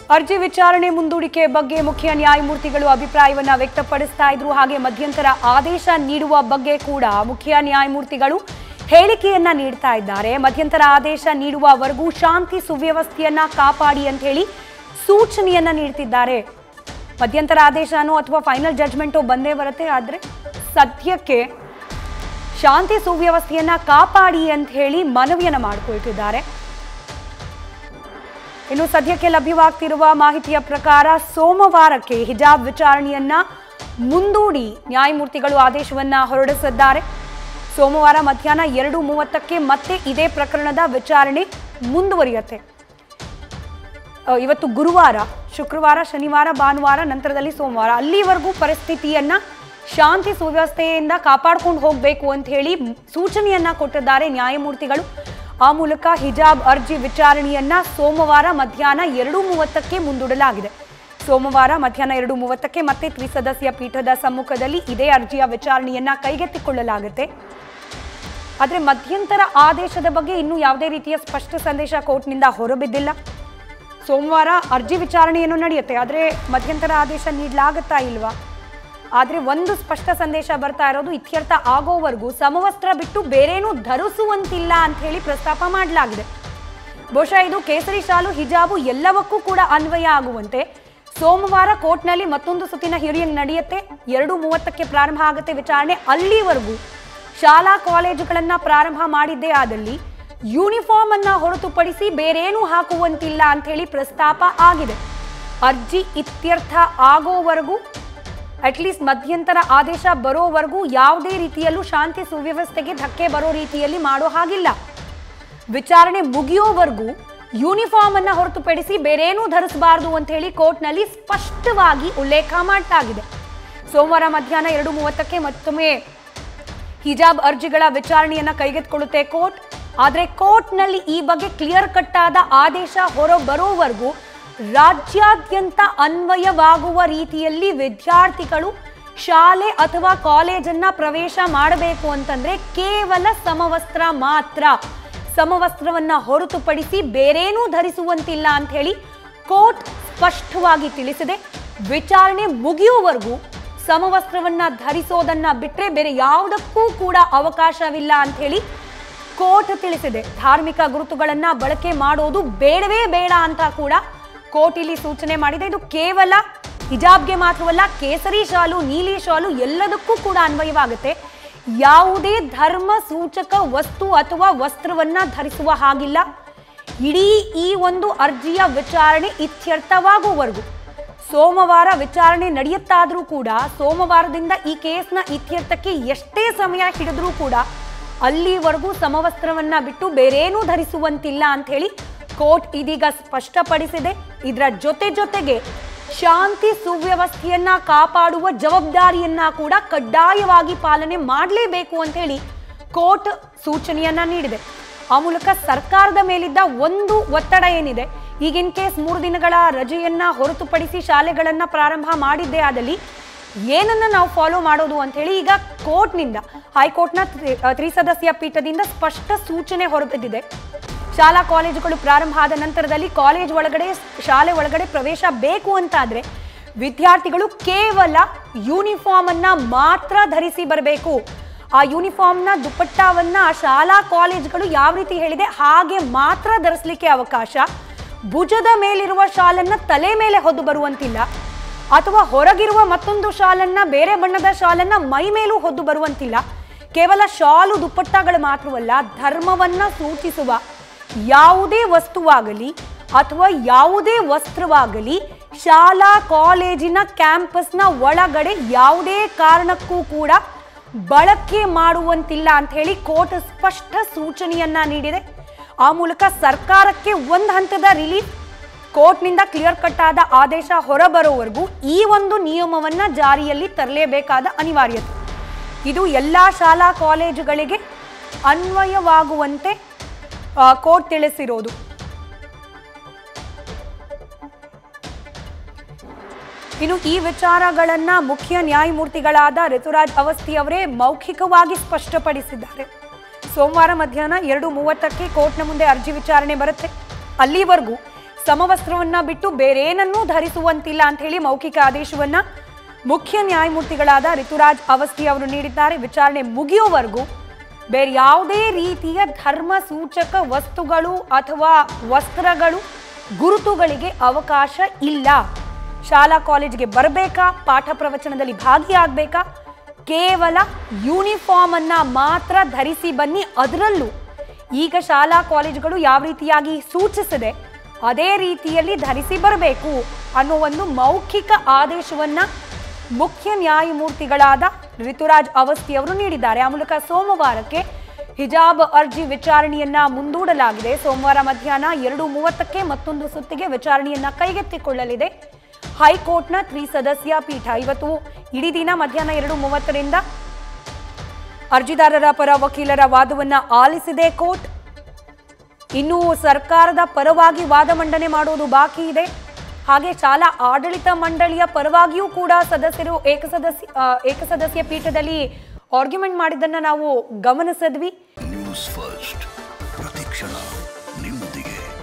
ಅರ್ಜಿ ವಿಚಾರಣೆ ಮುಂದೂಡಿಕೆ ಬಗ್ಗೆ ಮುಖ್ಯ ನ್ಯಾಯಮೂರ್ತಿಗಳು ಅಭಿಪ್ರಾಯವನ್ನ ವ್ಯಕ್ತಪಡಿಸ್ತಾ ಇದ್ರು ಹಾಗೆ ಮಧ್ಯಂತರ ಆದೇಶ ನೀಡುವ ಬಗ್ಗೆ ಕೂಡ ಮುಖ್ಯ ನ್ಯಾಯಮೂರ್ತಿಗಳು ಹೇಳಿಕೆಯನ್ನ ನೀಡ್ತಾ ಇದ್ದಾರೆ ಮಧ್ಯಂತರ ಆದೇಶ ನೀಡುವವರೆಗೂ ಶಾಂತಿ ಸುವ್ಯವಸ್ಥೆಯನ್ನ ಕಾಪಾಡಿ ಅಂತ ಹೇಳಿ ಸೂಚನೆಯನ್ನ ನೀಡ್ತಿದ್ದಾರೆ ಮಧ್ಯಂತರ ಆದೇಶನೋ ಅಥವಾ ಫೈನಲ್ ಜಡ್ಜ್ಮೆಂಟು ಬಂದೇ ಬರುತ್ತೆ ಆದ್ರೆ ಸದ್ಯಕ್ಕೆ ಶಾಂತಿ ಸುವ್ಯವಸ್ಥೆಯನ್ನ ಕಾಪಾಡಿ ಅಂತ ಹೇಳಿ ಮನವಿಯನ್ನ ಮಾಡಿಕೊಳ್ತಿದ್ದಾರೆ ಇನ್ನು ಸದ್ಯಕ್ಕೆ ಲಭ್ಯವಾಗ್ತಿರುವ ಮಾಹಿತಿಯ ಪ್ರಕಾರ ಸೋಮವಾರಕ್ಕೆ ಹಿಜಾಬ್ ವಿಚಾರಣೆಯನ್ನ ಮುಂದೂಡಿ ನ್ಯಾಯಮೂರ್ತಿಗಳು ಆದೇಶವನ್ನ ಹೊರಡಿಸಿದ್ದಾರೆ ಸೋಮವಾರ ಮಧ್ಯಾಹ್ನ ಎರಡು ಮೂವತ್ತಕ್ಕೆ ಮತ್ತೆ ಇದೇ ಪ್ರಕರಣದ ವಿಚಾರಣೆ ಮುಂದುವರಿಯುತ್ತೆ ಅಹ್, ಇವತ್ತು ಗುರುವಾರ ಶುಕ್ರವಾರ ಶನಿವಾರ ಭಾನುವಾರ ನಂತರದಲ್ಲಿ ಸೋಮವಾರ ಅಲ್ಲಿವರೆಗೂ ಪರಿಸ್ಥಿತಿಯನ್ನ ಶಾಂತಿ ಸುವ್ಯವಸ್ಥೆಯಿಂದ ಕಾಪಾಡ್ಕೊಂಡು ಹೋಗಬೇಕು ಅಂತ ಹೇಳಿ ಸೂಚನೆಯನ್ನ ಕೊಟ್ಟಿದ್ದಾರೆ ನ್ಯಾಯಮೂರ್ತಿಗಳು ಆ ಮೂಲಕ ಹಿಜಾಬ್ ಅರ್ಜಿ ವಿಚಾರಣೆಯನ್ನ ಸೋಮವಾರ ಮಧ್ಯಾಹ್ನ ಎರಡು ಮೂವತ್ತಕ್ಕೆ ಮುಂದೂಡಲಾಗಿದೆ ಸೋಮವಾರ ಮಧ್ಯಾಹ್ನ ಎರಡು ಮೂವತ್ತಕ್ಕೆ ಮತ್ತೆ ತ್ರಿಸದಸ್ಯ ಪೀಠದ ಸಮ್ಮುಖದಲ್ಲಿ ಇದೇ ಅರ್ಜಿಯ ವಿಚಾರಣೆಯನ್ನ ಕೈಗೆತ್ತಿಕೊಳ್ಳಲಾಗುತ್ತೆ ಆದರೆ ಮಧ್ಯಂತರ ಆದೇಶದ ಬಗ್ಗೆ ಇನ್ನೂ ಯಾವುದೇ ರೀತಿಯ ಸ್ಪಷ್ಟ ಸಂದೇಶ ಕೋರ್ಟ್ನಿಂದ ಹೊರಬಿದ್ದಿಲ್ಲ ಸೋಮವಾರ ಅರ್ಜಿ ವಿಚಾರಣೆ ಏನೋ ನಡೆಯುತ್ತೆ ಆದರೆ ಮಧ್ಯಂತರ ಆದೇಶ ನೀಡಲಾಗುತ್ತಾ ಇಲ್ವಾ ಆದರೆ ಒಂದು ಸ್ಪಷ್ಟ ಸಂದೇಶ ಬರ್ತಾ ಇರೋದು ಇತ್ಯರ್ಥ ಆಗೋವರೆಗೂ ಸಮವಸ್ತ್ರ ಬಿಟ್ಟು ಬೇರೇನೂ ಧರಿಸುವಂತಿಲ್ಲ ಅಂತ ಹೇಳಿ ಪ್ರಸ್ತಾಪ ಮಾಡಲಾಗಿದೆ ಬಹುಶಃ ಇದು ಕೇಸರಿ ಶಾಲು ಹಿಜಾಬು ಎಲ್ಲವಕ್ಕೂ ಕೂಡ ಅನ್ವಯ ಆಗುವಂತೆ ಸೋಮವಾರ ಕೋರ್ಟ್ನಲ್ಲಿ ಮತ್ತೊಂದು ಸುತ್ತಿನ ಹಿಯರಿಂಗ್ ನಡೆಯುತ್ತೆ ಎರಡು ಮೂವತ್ತಕ್ಕೆ ಪ್ರಾರಂಭ ಆಗುತ್ತೆ ವಿಚಾರಣೆ ಅಲ್ಲಿವರೆಗೂ ಶಾಲಾ ಕಾಲೇಜುಗಳನ್ನ ಪ್ರಾರಂಭ ಮಾಡಿದ್ದೇ ಆದಲ್ಲಿ ಯೂನಿಫಾರ್ಮ್ ಅನ್ನ ಹೊರತುಪಡಿಸಿ ಬೇರೇನೂ ಹಾಕುವಂತಿಲ್ಲ ಅಂತ ಹೇಳಿ ಪ್ರಸ್ತಾಪ ಆಗಿದೆ ಅರ್ಜಿ ಇತ್ಯರ್ಥ ಆಗೋವರೆಗೂ ಅಟ್ಲೀಸ್ಟ್ ಮಧ್ಯಂತರ ಆದೇಶ ಬರೋವರೆಗೂ ಯಾವುದೇ ರೀತಿಯಲ್ಲೂ ಶಾಂತಿ ಸುವ್ಯವಸ್ಥೆಗೆ ಧಕ್ಕೆ ಬರೋ ರೀತಿಯಲ್ಲಿ ಮಾಡೋ ಹಾಗಿಲ್ಲ ವಿಚಾರಣೆ ಮುಗಿಯೋವರೆಗೂ ಯೂನಿಫಾರ್ಮ್ ಅನ್ನ ಹೊರತುಪಡಿಸಿ ಬೇರೇನೂ ಧರಿಸಬಾರದು ಅಂತ ಹೇಳಿ ಕೋರ್ಟ್ನಲ್ಲಿ ಸ್ಪಷ್ಟವಾಗಿ ಉಲ್ಲೇಖ ಮಾಡಲಾಗಿದೆ ಸೋಮವಾರ ಮಧ್ಯಾಹ್ನ ಎರಡು ಮೂವತ್ತಕ್ಕೆ ಮತ್ತೊಮ್ಮೆ ಹಿಜಾಬ್ ಅರ್ಜಿಗಳ ವಿಚಾರಣೆಯನ್ನ ಕೈಗೆತ್ತಿಕೊಳ್ಳುತ್ತೆ ಕೋರ್ಟ್ ಆದರೆ ಕೋರ್ಟ್ನಲ್ಲಿ ಈ ಬಗ್ಗೆ ಕ್ಲಿಯರ್ ಕಟ್ ಆದ ಆದೇಶ ಹೊರ ಬರೋವರೆಗೂ ರಾಜ್ಯಾದ್ಯಂತ ಅನ್ವಯವಾಗುವ ರೀತಿಯಲ್ಲಿ ವಿದ್ಯಾರ್ಥಿಗಳು ಶಾಲೆ ಅಥವಾ ಕಾಲೇಜನ್ನ ಪ್ರವೇಶ ಮಾಡಬೇಕು ಅಂತಂದ್ರೆ ಕೇವಲ ಸಮವಸ್ತ್ರ ಮಾತ್ರ ಸಮವಸ್ತ್ರವನ್ನ ಹೊರತುಪಡಿಸಿ ಬೇರೇನೂ ಧರಿಸುವಂತಿಲ್ಲ ಅಂತ ಹೇಳಿ ಕೋರ್ಟ್ ಸ್ಪಷ್ಟವಾಗಿ ತಿಳಿಸಿದೆ ವಿಚಾರಣೆ ಮುಗಿಯುವವರೆಗೂ ಸಮವಸ್ತ್ರವನ್ನ ಧರಿಸೋದನ್ನ ಬಿಟ್ರೆ ಬೇರೆ ಯಾವುದಕ್ಕೂ ಕೂಡ ಅವಕಾಶವಿಲ್ಲ ಅಂತ ಹೇಳಿ ಕೋರ್ಟ್ ತಿಳಿಸಿದೆ ಧಾರ್ಮಿಕ ಗುರುತುಗಳನ್ನ ಬಳಕೆ ಮಾಡೋದು ಬೇಡವೇ ಬೇಡ ಅಂತ ಕೂಡ ಕೋರ್ಟ್ ಇಲ್ಲಿ ಸೂಚನೆ ಮಾಡಿದೆ ಇದು ಕೇವಲ ಹಿಜಾಬ್ಗೆ ಮಾತ್ರವಲ್ಲ ಕೇಸರಿ ಶಾಲು ನೀಲಿ ಶಾಲು ಎಲ್ಲದಕ್ಕೂ ಕೂಡ ಅನ್ವಯವಾಗುತ್ತೆ ಯಾವುದೇ ಧರ್ಮ ಸೂಚಕ ವಸ್ತು ಅಥವಾ ವಸ್ತ್ರವನ್ನ ಧರಿಸುವ ಹಾಗಿಲ್ಲ ಇಡೀ ಈ ಒಂದು ಅರ್ಜಿಯ ವಿಚಾರಣೆ ಇತ್ಯರ್ಥವಾಗುವವರೆಗೂ ಸೋಮವಾರ ವಿಚಾರಣೆ ನಡೆಯುತ್ತಾದ್ರೂ ಕೂಡ ಸೋಮವಾರದಿಂದ ಈ ಕೇಸ್ನ ಇತ್ಯರ್ಥಕ್ಕೆ ಎಷ್ಟೇ ಸಮಯ ಹಿಡಿದ್ರೂ ಕೂಡ ಅಲ್ಲಿವರೆಗೂ ಸಮವಸ್ತ್ರವನ್ನ ಬಿಟ್ಟು ಬೇರೇನೂ ಧರಿಸುವಂತಿಲ್ಲ ಅಂತ ಹೇಳಿ ಕೋರ್ಟ್ ಇದೀಗ ಸ್ಪಷ್ಟಪಡಿಸಿದೆ ಇದರ ಜೊತೆ ಜೊತೆಗೆ ಶಾಂತಿ ಸುವ್ಯವಸ್ಥೆಯನ್ನ ಕಾಪಾಡುವ ಜವಾಬ್ದಾರಿಯನ್ನ ಕೂಡ ಕಡ್ಡಾಯವಾಗಿ ಪಾಲನೆ ಮಾಡಲೇಬೇಕು ಅಂತ ಹೇಳಿ ಕೋರ್ಟ್ ಸೂಚನೆಯನ್ನ ನೀಡಿದೆ ಆ ಮೂಲಕ ಸರ್ಕಾರದ ಮೇಲಿದ್ದ ಒಂದು ಒತ್ತಡ ಏನಿದೆ ಈಗ ಇನ್ ಕೇಸ್ ಮೂರು ದಿನಗಳ ರಜೆಯನ್ನ ಹೊರತುಪಡಿಸಿ ಶಾಲೆಗಳನ್ನ ಪ್ರಾರಂಭ ಮಾಡಿದ್ದೇ ಆದಲ್ಲಿ ಏನನ್ನ ನಾವು ಫಾಲೋ ಮಾಡೋದು ಅಂತ ಹೇಳಿ ಈಗ ಕೋರ್ಟ್ನಿಂದ ಹೈಕೋರ್ಟ್ನ ತ್ರಿ- ಅಹ್, ತ್ರಿಸದಸ್ಯ ಪೀಠದಿಂದ ಸ್ಪಷ್ಟ ಸೂಚನೆ ಹೊರಬಿದ್ದಿದೆ ಶಾಲಾ ಕಾಲೇಜುಗಳು ಪ್ರಾರಂಭ ಆದ ನಂತರದಲ್ಲಿ ಕಾಲೇಜ್ ಒಳಗಡೆ ಶಾಲೆ ಒಳಗಡೆ ಪ್ರವೇಶ ಬೇಕು ಅಂತಾದ್ರೆ ವಿದ್ಯಾರ್ಥಿಗಳು ಕೇವಲ ಯೂನಿಫಾರ್ಮ್ ಅನ್ನ ಮಾತ್ರ ಧರಿಸಿ ಬರಬೇಕು ಆ ಯೂನಿಫಾರ್ಮ್ನ ದುಪ್ಪಟ್ಟವನ್ನ ಶಾಲಾ ಕಾಲೇಜುಗಳು ಯಾವ ರೀತಿ ಹೇಳಿದೆ ಹಾಗೆ ಮಾತ್ರ ಧರಿಸಲಿಕ್ಕೆ ಅವಕಾಶ ಭುಜದ ಮೇಲಿರುವ ಶಾಲನ್ನ ತಲೆ ಮೇಲೆ ಹೊದ್ದು ಬರುವಂತಿಲ್ಲ ಅಥವಾ ಹೊರಗಿರುವ ಮತ್ತೊಂದು ಶಾಲನ್ನ ಬೇರೆ ಬಣ್ಣದ ಶಾಲನ್ನ ಮೈ ಮೇಲೂ ಹೊದ್ದು ಬರುವಂತಿಲ್ಲ ಕೇವಲ ಶಾಲು ದುಪ್ಪಟ್ಟಗಳು ಮಾತ್ರವಲ್ಲ ಧರ್ಮವನ್ನ ಸೂಚಿಸುವ ಯಾವುದೇ ವಸ್ತುವಾಗಲಿ ಅಥವಾ ಯಾವುದೇ ವಸ್ತ್ರವಾಗಲಿ ಶಾಲಾ ಕಾಲೇಜಿನ ಕ್ಯಾಂಪಸ್ನ ಒಳಗಡೆ ಯಾವುದೇ ಕಾರಣಕ್ಕೂ ಕೂಡ ಬಳಕೆ ಮಾಡುವಂತಿಲ್ಲ ಅಂತ ಹೇಳಿ ಕೋರ್ಟ್ ಸ್ಪಷ್ಟ ಸೂಚನೆಯನ್ನ ನೀಡಿದೆ ಆ ಮೂಲಕ ಸರ್ಕಾರಕ್ಕೆ ಒಂದು ಹಂತದ ರಿಲೀಫ್ ಕೋರ್ಟ್ನಿಂದ ಕ್ಲಿಯರ್ ಕಟ್ ಆದ ಆದೇಶ ಹೊರಬರೋವರೆಗೂ ಈ ಒಂದು ನಿಯಮವನ್ನ ಜಾರಿಯಲ್ಲಿ ತರಲೇಬೇಕಾದ ಅನಿವಾರ್ಯತೆ ಇದು ಎಲ್ಲ ಶಾಲಾ ಕಾಲೇಜುಗಳಿಗೆ ಅನ್ವಯವಾಗುವಂತೆ ಆ, ಕೋರ್ಟ್ ತಿಳಿಸಿರೋದು ಇನ್ನು ಈ ವಿಚಾರಗಳನ್ನ ಮುಖ್ಯ ನ್ಯಾಯಮೂರ್ತಿಗಳಾದ ಋತುರಾಜ್ ಅವಸ್ಥಿ ಅವರೇ ಮೌಖಿಕವಾಗಿ ಸ್ಪಷ್ಟಪಡಿಸಿದ್ದಾರೆ ಸೋಮವಾರ ಮಧ್ಯಾಹ್ನ ಎರಡು ಮೂವತ್ತಕ್ಕೆ ಕೋರ್ಟ್ನ ಮುಂದೆ ಅರ್ಜಿ ವಿಚಾರಣೆ ಬರುತ್ತೆ ಅಲ್ಲಿವರೆಗೂ ಸಮವಸ್ತ್ರವನ್ನ ಬಿಟ್ಟು ಬೇರೇನನ್ನೂ ಧರಿಸುವಂತಿಲ್ಲ ಅಂತ ಹೇಳಿ ಮೌಖಿಕ ಆದೇಶವನ್ನ ಮುಖ್ಯ ನ್ಯಾಯಮೂರ್ತಿಗಳಾದ ಋತುರಾಜ್ ಅವಸ್ಥಿ ಅವರು ನೀಡಿದ್ದಾರೆ ವಿಚಾರಣೆ ಮುಗಿಯುವವರೆಗೂ ಬೇರೆ ಯಾವುದೇ ರೀತಿಯ ಧರ್ಮ ಸೂಚಕ ವಸ್ತುಗಳು ಅಥವಾ ವಸ್ತ್ರಗಳು ಗುರುತುಗಳಿಗೆ ಅವಕಾಶ ಇಲ್ಲ ಶಾಲಾ ಕಾಲೇಜಿಗೆ ಬರಬೇಕಾ ಪಾಠ ಪ್ರವಚನದಲ್ಲಿ ಭಾಗಿಯಾಗಬೇಕಾ ಕೇವಲ ಯೂನಿಫಾರ್ಮ್ ಅನ್ನ ಮಾತ್ರ ಧರಿಸಿ ಬನ್ನಿ ಅದರಲ್ಲೂ ಈಗ ಶಾಲಾ ಕಾಲೇಜುಗಳು ಯಾವ ರೀತಿಯಾಗಿ ಸೂಚಿಸಿದೆ ಅದೇ ರೀತಿಯಲ್ಲಿ ಧರಿಸಿ ಬರಬೇಕು ಅನ್ನೋ ಒಂದು ಮೌಖಿಕ ಆದೇಶವನ್ನ ಮುಖ್ಯ ನ್ಯಾಯಮೂರ್ತಿಗಳಾದ ಋತುರಾಜ್ ಅವಸ್ಥಿ ಅವರು ನೀಡಿದ್ದಾರೆ ಆ ಮೂಲಕ ಸೋಮವಾರಕ್ಕೆ ಹಿಜಾಬ್ ಅರ್ಜಿ ವಿಚಾರಣೆಯನ್ನ ಮುಂದೂಡಲಾಗಿದೆ ಸೋಮವಾರ ಮಧ್ಯಾಹ್ನ ಎರಡು ಮೂವತ್ತಕ್ಕೆ ಮತ್ತೊಂದು ಸುತ್ತಿಗೆ ವಿಚಾರಣೆಯನ್ನ ಕೈಗೆತ್ತಿಕೊಳ್ಳಲಿದೆ ಹೈಕೋರ್ಟ್ನ ತ್ರಿಸದಸ್ಯ ಪೀಠ ಇವತ್ತು ಇಡೀ ದಿನ ಮಧ್ಯಾಹ್ನ ಎರಡು ಮೂವತ್ತರಿಂದ ಅರ್ಜಿದಾರರ ಪರ ವಕೀಲರ ವಾದವನ್ನ ಆಲಿಸಿದೆ ಕೋರ್ಟ್ ಇನ್ನು ಸರ್ಕಾರದ ಪರವಾಗಿ ವಾದ ಮಂಡನೆ ಮಾಡೋದು ಬಾಕಿ ಇದೆ ಹಾಗೆ ಶಾಲಾ ಆಡಳಿತ ಮಂಡಳಿಯ ಪರವಾಗಿಯೂ ಕೂಡ ಸದಸ್ಯರು ಏಕಸದಸ್ಯ ಆ, ಏಕಸದಸ್ಯ ಪೀಠದಲ್ಲಿ ಆರ್ಗ್ಯುಮೆಂಟ್ ಮಾಡಿದ್ದನ್ನ ನಾವು ಗಮನಿಸಿದ್ವಿ ನ್ಯೂಸ್ ಫಸ್ಟ್ ಪ್ರತಿಕ್ಷಣ ನಿಮ್ಮೊಂದಿಗೆ